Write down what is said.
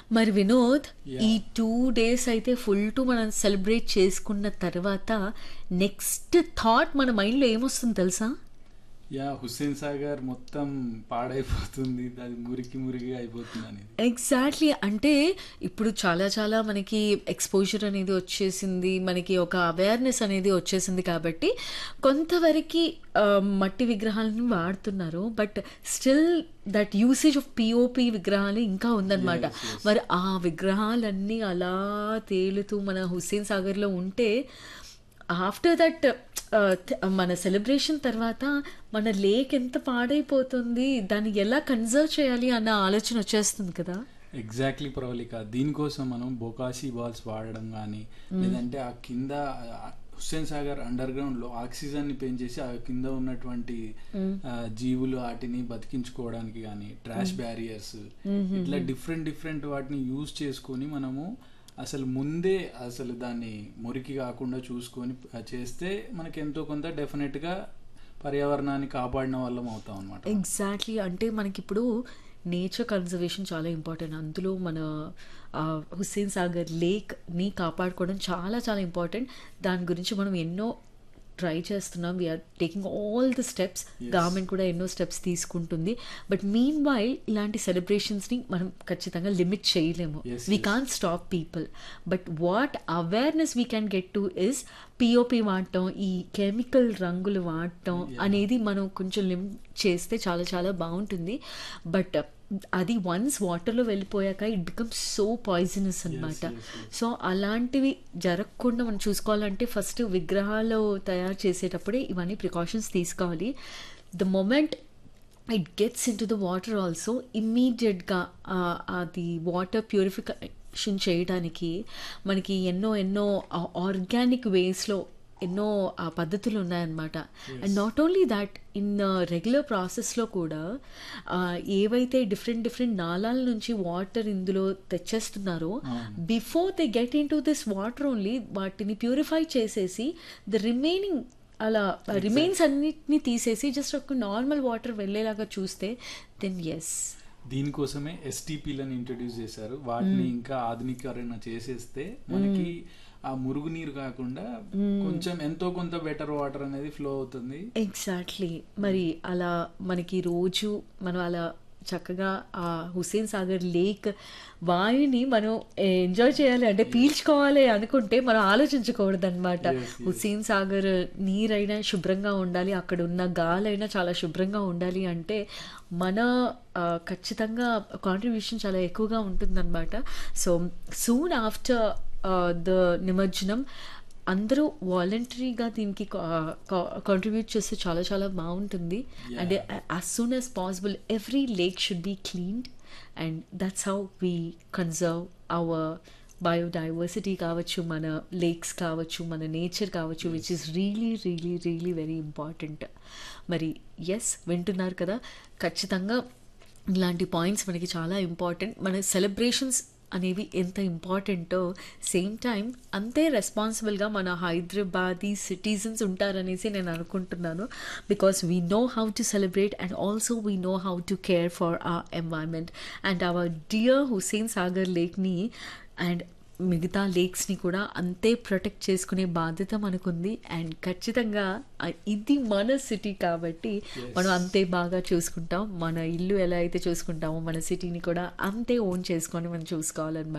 మరి వినోద్ Yeah. ఈ two days అయితే ఫుల్ టు మనం సెలబ్రేట్ చేసుకున్న తర్వాత నెక్స్ట్ థాట్ మన మైండ్లో ఏమొస్తుంది తెలుసా యా హుస్సేన్ సాగర్ మొత్తం పాడైపోతుంది అది మురికి మురికి అయిపోతుంది అనేది ఎగ్జాక్ట్లీ అంటే ఇప్పుడు చాలా చాలా మనకి ఎక్స్పోజర్ అనేది వచ్చేసింది మనకి ఒక అవేర్నెస్ అనేది వచ్చేసింది కాబట్టి కొంతవరకు ఆ, మట్టి విగ్రహాలను వాడుతున్నారు but still that usage of POP విగ్రహాలు ఇంకా ఉందన్నమాట Yes, yes. మరి ఆ విగ్రహాలన్నీ అలా తేలుతూ మన హుస్సేన్ సాగర్లో ఉంటే ఆఫ్టర్ దట్ మన సెలబ్రేషన్ తర్వాత మన లేక్ ఎంత పాడైపోతుంది దాన్ని ఎలా కన్జర్వ్ చేయాలి అన్న ఆలోచన వచ్చేస్తుంది కదా ఎగ్జాక్ట్లీ ప్రవళిక దీనికోసం మనం బొకాసి బాల్స్ వాడడం కానీ లేదంటే ఆ కింద ఆ హుస్సేన్ సాగర్ అండర్ గ్రౌండ్ లో ఆక్సిజన్ ని పెంచేసి ఆ కింద ఉన్నటువంటి ఆ, జీవులు వాటిని బతికించుకోవడానికి కానీ ట్రాష్ బ్యారియర్స్ ఇట్లా డిఫరెంట్ డిఫరెంట్ వాటిని యూజ్ చేసుకొని మనము అసలు ముందే అసలు దాన్ని మురికి కాకుండా చూసుకొని ఆ, చేస్తే మనకి ఎంతో కొంత డెఫినెట్ గా పర్యావరణాన్ని కాపాడిన వాళ్ళం అవుతాం అనమాట ఎగ్జాక్ట్లీ అంటే మనకి ఇప్పుడు నేచర్ కన్జర్వేషన్ చాలా ఇంపార్టెంట్ అందులో మన ఆ, హుస్సేన్ సాగర్ లేక్ని కాపాడుకోవడం చాలా చాలా ఇంపార్టెంట్ దాని గురించి మనం ఎన్నో ట్రై చేస్తున్నాం we're taking all the steps Yes. Government కూడా ఎన్నో స్టెప్స్ తీసుకుంటుంది బట్ మీన్ వైల్ ఇలాంటి సెలబ్రేషన్స్ని మనం ఖచ్చితంగా లిమిట్ చేయలేము Yes, we yes. Can stop people but what awareness we can get to is POP వాడటం ఈ కెమికల్ రంగులు వాడటం Yeah. అనేది మనం కొంచెం లిమ్ చేస్తే చాలా చాలా బాగుంటుంది బట్ అది వన్స్ వాటర్లో వెళ్ళిపోయాక ఇట్ బికమ్స్ సో పాయిజనస్ అనమాట yes, yes. సో అలాంటివి జరగకుండా మనం చూసుకోవాలంటే ఫస్ట్ విగ్రహాలు తయారు చేసేటప్పుడే ఇవన్నీ ప్రికాషన్స్ తీసుకోవాలి the moment it gets into the water also ఇమ్మీడియట్గా అది వాటర్ ప్యూరిఫికేషన్ చేయడానికి మనకి ఎన్నో ఎన్నో ఆర్గానిక్ వేస్లో ఎన్నో ఆ, పద్ధతులు ఉన్నాయన్నమాట and not only that in regular ప్రాసెస్లో కూడా ఆ, ఏవైతే డిఫరెంట్ డిఫరెంట్ నాళాల నుంచి వాటర్ ఇందులో తెచ్చేస్తున్నారో before they get into this water only వాటిని ప్యూరిఫై చేసేసి ద రిమైనింగ్ అలా రిమైన్స్ అన్నిటిని తీసేసి జస్ట్ ఒక నార్మల్ వాటర్ వెళ్ళేలాగా చూస్తే దెన్ ఎస్ దీనికోసమే ఎస్టీపీలను ఇంట్రడ్యూస్ చేశారు వాటిని ఇంకా ఆధునీకరణ చేసేస్తే మనకి ఆ మురుగునీరు కాకుండా కొంచెం ఎంతో కొంత బెటర్ వాటర్ అనేది ఫ్లో అవుతుంది ఎగ్జాక్ట్లీ మరి అలా మనకి రోజు మనం అలా చక్కగా ఆ హుస్సేన్ సాగర్ లేక్ వాయుని మనం ఎంజాయ్ చేయాలి అంటే పీల్చుకోవాలి అనుకుంటే మనం ఆలోచించకూడదు అనమాట Yes, yes. హుస్సేన్ సాగర్ నీరైనా శుభ్రంగా ఉండాలి అక్కడ ఉన్న గాలైనా చాలా శుభ్రంగా ఉండాలి అంటే మన ఆ, ఖచ్చితంగా కాంట్రిబ్యూషన్ చాలా ఎక్కువగా ఉంటుందన్నమాట సో సూన్ ఆఫ్టర్ ద నిమజ్జనం అందరూ వాలంటరీగా దీనికి కాంట్రిబ్యూట్ చేస్తే చాలా చాలా బాగుంటుంది Yeah. And as soon as possible every lake should be cleaned and that's how we conserve our biodiversity కావచ్చు మన లేక్స్ కావచ్చు మన నేచర్ కావచ్చు which is really really really very important మరి ఎస్ వింటున్నారు కదా ఖచ్చితంగా ఇలాంటి పాయింట్స్ మనకి చాలా ఇంపార్టెంట్ మన సెలబ్రేషన్స్ అనేవి ఎంత ఇంపార్టెంటో సేమ్ టైం అంతే రెస్పాన్సిబుల్గా మన హైదరాబాదీ సిటిజన్స్ ఉంటారనేసి నేను అనుకుంటున్నాను because we know how to celebrate and also we know how to care for the environment and our dear Hussain Sagar లేక్ని అండ్ మిగతా లేక్స్ని కూడా అంతే ప్రొటెక్ట్ చేసుకునే బాధ్యత మనకుంది అండ్ ఖచ్చితంగా ఆ, ఇది మన సిటీ కాబట్టి Yes. మనం అంతే బాగా చూసుకుంటాం మన ఇల్లు ఎలా అయితే చూసుకుంటామో మన సిటీని కూడా అంతే ఓన్ చేసుకొని మనం చూసుకోవాలన్నమాట